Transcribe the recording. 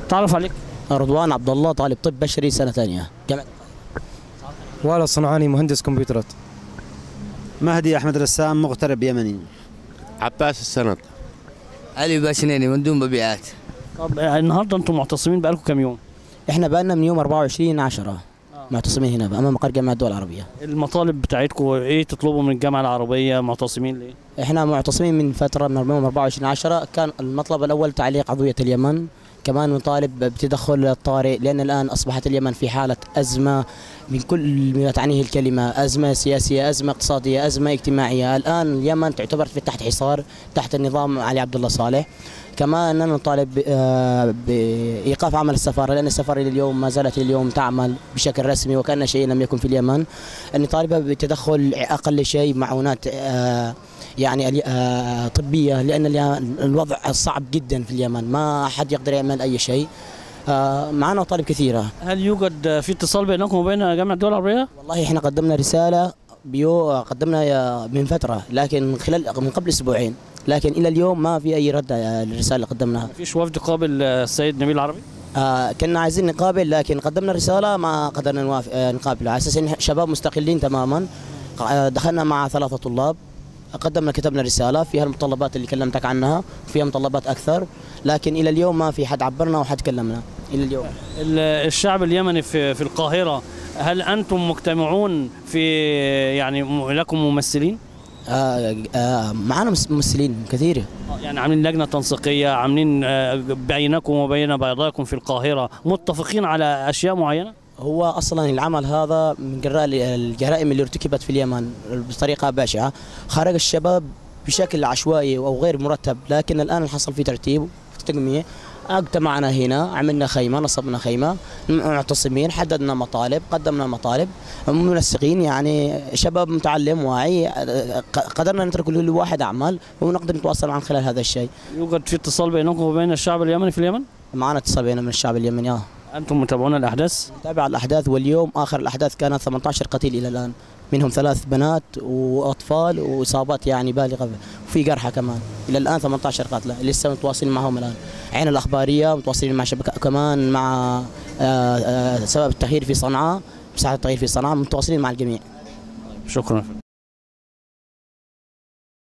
تعرف عليك رضوان عبد الله طالب طب بشري سنه ثانيه جامعه وائل الصنعاني مهندس كمبيوترات مهدي احمد رسام مغترب يمني عباس السند علي باشنيني مندوب مبيعات طب آه، النهارده انتم معتصمين بقالكم كام يوم احنا بقالنا من يوم 24 10 معتصمين هنا امام مقر جامعه الدول العربيه المطالب بتاعتكم ايه تطلبوا من الجامعه العربيه معتصمين ليه احنا معتصمين من فتره من يوم 24 10 كان المطلب الاول تعليق عضويه اليمن كمان نطالب بتدخل الطارئ لان الان اصبحت اليمن في حاله ازمه من كل ما تعنيه الكلمه ازمه سياسيه ازمه اقتصاديه ازمه اجتماعيه الان اليمن تعتبر في تحت حصار تحت النظام علي عبد الله صالح كمان نطالب آه، بايقاف عمل السفاره لان السفاره الى اليوم ما زالت اليوم تعمل بشكل رسمي وكان شيء لم يكن في اليمن نطالبها بتدخل اقل شيء معونات آه، يعني آه، طبيه لان اليا- الوضع صعب جدا في اليمن ما حد يقدر يعمل اي شيء آه، معنا مطالب كثيره هل يوجد في اتصال بينكم وبين جامعه الدول العربيه والله احنا قدمنا رساله بيو قدمنا يا- من فتره لكن خلال من قبل اسبوعين لكن الى اليوم ما في اي رد على الرساله اللي قدمناها مفيش وفد قابل آه، السيد نبيل العربي آه كنا عايزين نقابل لكن قدمنا رساله ما قدرنا نوافق آه نقابل على اساس ان شباب مستقلين تماما آه دخلنا مع ثلاثه طلاب قدمنا كتبنا رساله فيها المتطلبات اللي كلمتك عنها وفيها متطلبات اكثر لكن الى اليوم ما في حد عبرنا وحد كلمنا الى اليوم ال- الشعب اليمني في في القاهره هل انتم مجتمعون في يعني م- لكم ممثلين آه آه معنا مس- ممثلين كثير يعني عاملين لجنه تنسيقيه عاملين آه، بينكم وبين بعضكم في القاهره متفقين على اشياء معينه هو اصلا العمل هذا من جراء الجرائم اللي ارتكبت في اليمن بطريقه بشعه خرج الشباب بشكل عشوائي او غير مرتب لكن الان حصل في ترتيب في تجميع اجتمعنا هنا عملنا خيمه نصبنا خيمه معتصمين حددنا مطالب قدمنا مطالب منسقين يعني شباب متعلم واعي قدرنا نترك كل واحد اعمال ونقدر نتواصل عن خلال هذا الشيء يوجد في اتصال بينكم وبين الشعب اليمني في اليمن معنا اتصال بيننا من الشعب اليمني آه. انتم متابعون الاحداث نتابع الاحداث واليوم اخر الاحداث كانت 18 قتيل الى الان منهم ثلاث بنات واطفال واصابات يعني بالغه وفي جرحى كمان الى الان 18 قتلى لسه متواصلين معهم الان عين الاخباريه متواصلين مع شبكه كمان مع آه، آه، سبب التغيير في صنعاء مساعده التغيير في صنعاء متواصلين مع الجميع شكرا